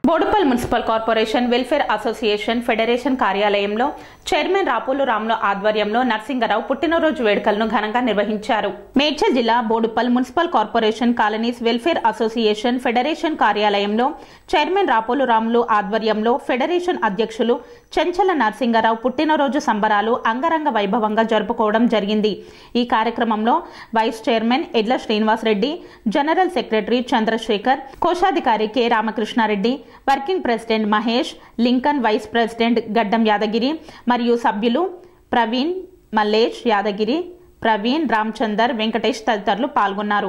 Boduppal municipal corporation welfare association federation కార్యాలయంలో chairman Rapolu Ramulu ఆధ్వర్యంలో నరసింగరావు పుట్టినరోజు వేడుకలను ఘనంగా నిర్వహించారు మేడ్చల్ జిల్లా Boduppal municipal corporation colonies welfare association federation కార్యాలయంలో చైర్మన్ రాపోలు రాములు ఆధ్వర్యంలో ఫెడరేషన్ అధ్యక్షులు చెంచల నరసింగరావు పుట్టినరోజు సంబరాలు అంగరంగ వైభవంగా జరుపుకోవడం జరిగింది ఈ కార్యక్రమంలో vice chairman Edla Srinivas Reddy general secretary Chandrasekhar కోశాధికారి K Ramakrishna Reddy working president Mahesh Lincoln vice president Gaddam Yadagiri మరియు సభ్యులు ప్రవీణ్ మల్లేష్ యాదగిరి ప్రవీణ్ రామచందర్ వెంకటేష్ తదితరులు పాల్గొన్నారు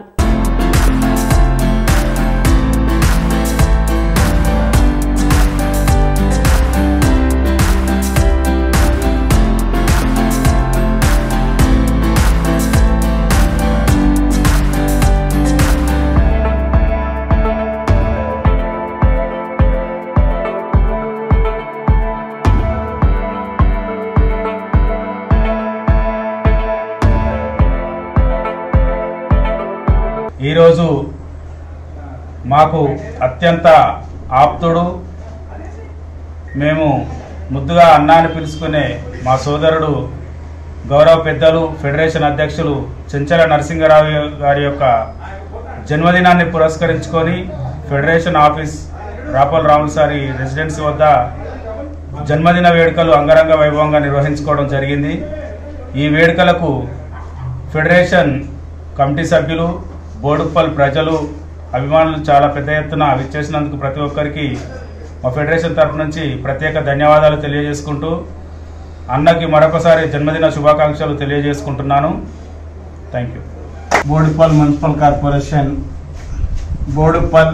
ఈరోజు మాకు అత్యంత ఆప్తుడు మేము ముద్దుగా అన్నాన్ని పిలుచుకునే మా సోదరుడు గౌరవ పెద్దలు ఫెడరేషన్ అధ్యక్షులు చెంచల నరసింహరావు గారి యొక్క జన్మదినాన్ని పురస్కరించుకొని ఫెడరేషన్ ఆఫీస్ రాపల్ రాములు సారి రెసిడెన్సీ వద్ద జన్మదిన వేడుకలు అంగరంగ వైభవంగా నిర్వహించుకోవడం జరిగింది ఈ వేడుకలకు ఫెడరేషన్ కమిటీ సభ్యులు బోడుప్పల్ ప్రజలు అభిమానులు చాలా పెద్ద ఎత్తున విచ్చేసినందుకు ప్రతి ఒక్కరికి మా ఫెడరేషన్ తరపు నుంచి ప్రత్యేక ధన్యవాదాలు తెలియజేసుకుంటూ అన్నకి మరొకసారి జన్మదిన శుభాకాంక్షలు తెలియజేసుకుంటున్నాను thank you Boduppal municipal corporation Boduppal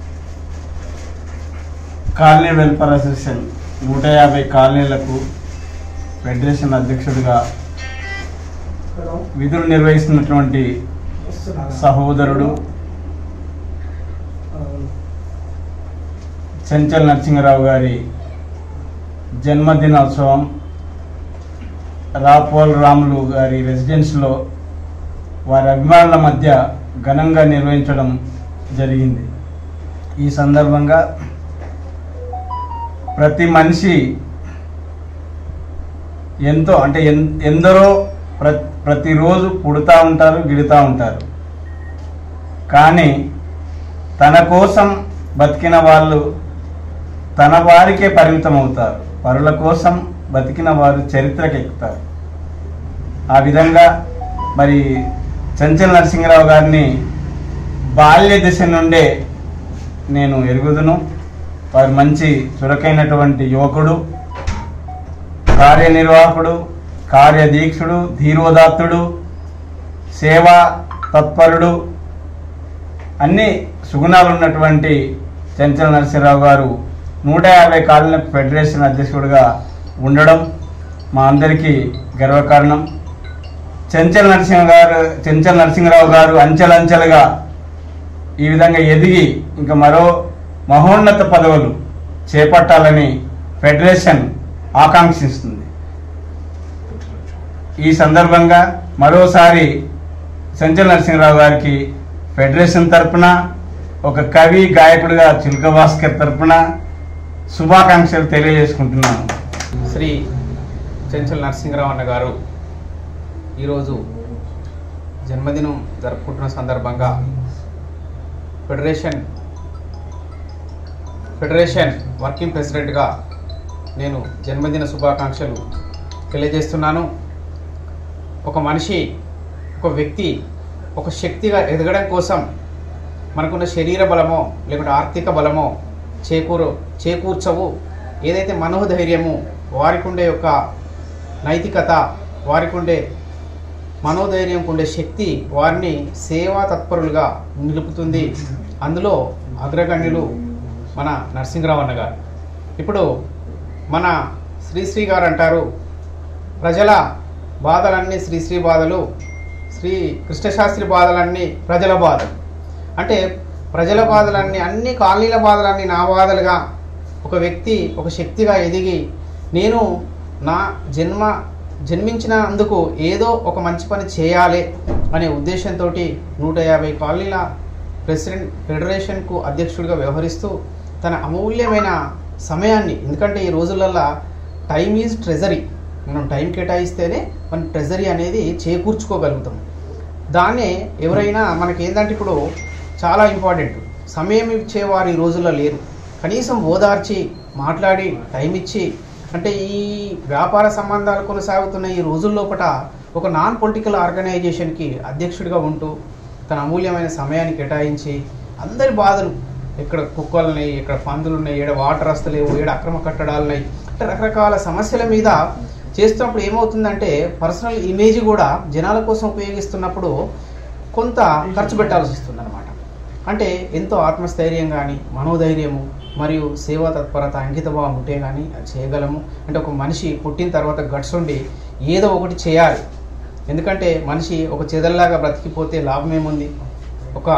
colony welfare association నూట యాభై కాలనీలకు ఫెడరేషన్ అధ్యక్షుడిగా విధులు నిర్వహిస్తున్నటువంటి సహోదరుడు చెంచల్ నరసింహరావు గారి జన్మదినోత్సవం రాపోల్ రాములు గారి రెసిడెన్స్లో వారి అభిమానుల మధ్య ఘనంగా నిర్వహించడం జరిగింది ఈ సందర్భంగా ప్రతి మనిషి ఎంతో అంటే ఎన్- ఎందరో ప్ర ప్రతిరోజు పుడుతూ ఉంటారు గిడుతూ ఉంటారు కానీ తన కోసం బతికిన వాళ్ళు తన వారికే పరిమితం అవుతారు పరుల కోసం బతికిన వారు చరిత్రకు ఎక్కుతారు ఆ విధంగా మరి చంచల్ నరసింహరావు గారిని బాల్య దశ నుండే నేను ఎరుగుదును వారు మంచి చురకైనటువంటి యువకుడు కార్యనిర్వాహకుడు కార్యదీక్షుడు ధీరోదాత్తుడు సేవా తత్పరుడు అన్ని సుగుణాలు ఉన్నటువంటి చంచల నరసింహరావు గారు నూట యాభై కాలనీ ఫెడరేషన్ అధ్యక్షుడిగా ఉండడం మా అందరికీ గర్వకారణం చెంచల్ నరసింహ గారు చెంచల్ నరసింహరావు గారు అంచెలంచెలుగా ఈ విధంగా ఎదిగి ఇంకా మరో మహోన్నత పదవులు చేపట్టాలని ఫెడరేషన్ ఆకాంక్షిస్తుంది ఈ సందర్భంగా మరోసారి సంచల్ నరసింహరావు గారికి ఫెడరేషన్ తరపున ఒక కవి గాయకుడిగా చిలుక భాస్కర్ తరపున శుభాకాంక్షలు తెలియజేసుకుంటున్నాను శ్రీ చెంచల్ నరసింహరావు అన్న గారు ఈరోజు జన్మదినం జరుపుకుంటున్న సందర్భంగా ఫెడరేషన్ ఫెడరేషన్ వర్కింగ్ ప్రెసిడెంట్గా నేను జన్మదిన శుభాకాంక్షలు తెలియజేస్తున్నాను ఒక మనిషి ఒక వ్యక్తి ఒక శక్తిగా ఎదగడం కోసం మనకున్న శరీర బలమో లేకుంటే ఆర్థిక బలమో చేకూరు చేకూర్చవు ఏదైతే మనోధైర్యము వారికి ఉండే యొక్క నైతికత వారికి ఉండే మనోధైర్యం ఉండే శక్తి వారిని సేవా తత్పరులుగా నిలుపుతుంది అందులో అగ్రగణ్యులు మన నరసింహరావు అన్న గారు ఇప్పుడు మన శ్రీశ్రీ గారు అంటారు ప్రజల బాధలన్నీ శ్రీశ్రీ బాధలు శ్రీ కృష్ణశాస్త్రి బాధలన్నీ ప్రజల బాధలు అంటే ప్రజల బాధలన్నీ అన్ని కాలనీల బాధలన్నీ నా బాధలుగా ఒక వ్యక్తి ఒక శక్తిగా ఎదిగి నేను నా జన్మ జన్మించినందుకు ఏదో ఒక మంచి పని చేయాలి అనే ఉద్దేశంతో నూట యాభై కాలనీల ప్రెసిడెంట్ ఫెడరేషన్కు అధ్యక్షుడిగా వ్యవహరిస్తూ తన అమూల్యమైన సమయాన్ని ఎందుకంటే ఈ రోజులల్లో టైం ఈజ్ ట్రెజరీ మనం టైం కేటాయిస్తేనే మన ట్రెజరీ అనేది చేకూర్చుకోగలుగుతాం దాన్నే ఎవరైనా మనకి ఏంటంటే ఇప్పుడు చాలా ఇంపార్టెంట్ సమయం ఇచ్చేవారు ఈ రోజుల్లో లేరు కనీసం ఓదార్చి మాట్లాడి టైం ఇచ్చి అంటే ఈ వ్యాపార సంబంధాలు కొనసాగుతున్న ఈ రోజుల్లోపట ఒక నాన్ పొలిటికల్ ఆర్గనైజేషన్కి అధ్యక్షుడిగా ఉంటూ తన అమూల్యమైన సమయాన్ని కేటాయించి అందరి బాధలు ఇక్కడ కుక్కలు ఉన్నాయి ఇక్కడ పందులు ఉన్నాయి ఏడ వాటర్ వస్తలేవు ఏడ అక్రమ కట్టడాలు ఉన్నాయి అంటే రకరకాల సమస్యల మీద చేస్తున్నప్పుడు ఏమవుతుందంటే పర్సనల్ ఇమేజ్ కూడా జనాల కోసం ఉపయోగిస్తున్నప్పుడు కొంత ఖర్చు పెట్టాల్సి వస్తుంది అనమాట అంటే ఎంతో ఆత్మస్థైర్యం కానీ మనోధైర్యము మరియు సేవా తత్పరత అంకితభావం ఉంటే కానీ అది చేయగలము అంటే ఒక మనిషి పుట్టిన తర్వాత గట్స్ ఉండి ఏదో ఒకటి చేయాలి ఎందుకంటే మనిషి ఒక చెదల్లాగా బ్రతికిపోతే లాభం ఏముంది ఒక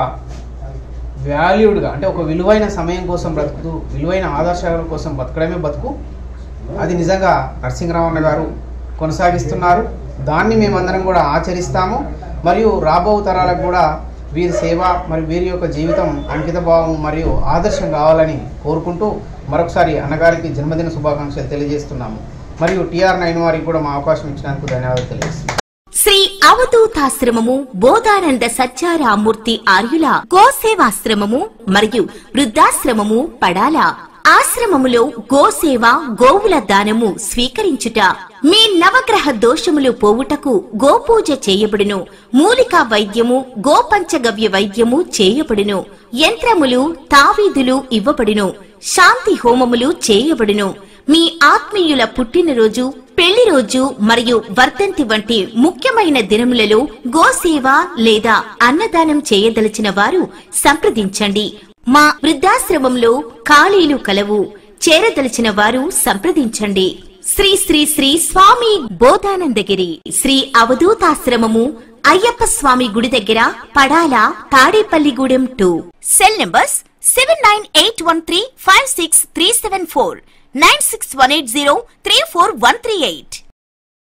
వాల్యూడ్గా అంటే ఒక విలువైన సమయం కోసం బ్రతుకుతూ విలువైన ఆదర్శాల కోసం బతకడమే బతుకు అది నిజంగా నరసింహరామన్న గారు కొనసాగిస్తున్నారు దాన్ని మేమందరం కూడా ఆచరిస్తాము మరియు రాబో తరాలకు కూడా వీరి సేవ మరియు వీరి యొక్క జీవితం అంకిత భావం మరియు ఆదర్శం కావాలని కోరుకుంటూ మరొకసారి అన్నగారికి జన్మదిన శుభాకాంక్షలు తెలియజేస్తున్నాము మరియు టిఆర్ నైన్ వారికి కూడా మా అవకాశం ఇచ్చినందుకు ధన్యవాదాలు తెలియజేస్తున్నాము శ్రీ అవధూతాశ్రమము బోధానంద సత్యారామూర్తి ఆర్యుల గోసేవాశ్రమము మరియు వృద్ధాశ్రమము పడాల ఆశ్రమములో గోసేవ గోవుల దానము స్వీకరించుట మీ నవగ్రహ దోషములు పోవుటకు గోపూజ చేయబడును మూలికా వైద్యము గోపంచగవ్య వైద్యము చేయబడును యంత్రములు తావీదులు ఇవ్వబడును శాంతి హోమములు చేయబడును మీ ఆత్మీయుల పుట్టినరోజు పెళ్లి రోజు మరియు వర్ధంతి వంటి ముఖ్యమైన దినములలో గోసేవ లేదా అన్నదానం చేయదలిచిన వారు సంప్రదించండి మా వృద్ధాశ్రమంలో ఖాళీలు కలవు చేరదలిచిన వారు సంప్రదించండి శ్రీ శ్రీ శ్రీ స్వామి బోధానందగిరి శ్రీ అవధూతాశ్రమము అయ్యప్ప స్వామి గుడి దగ్గర Padala Tadepalligudem two cell numbers seven nine eight one three five six three seven four nine six one eight zero three four one three eight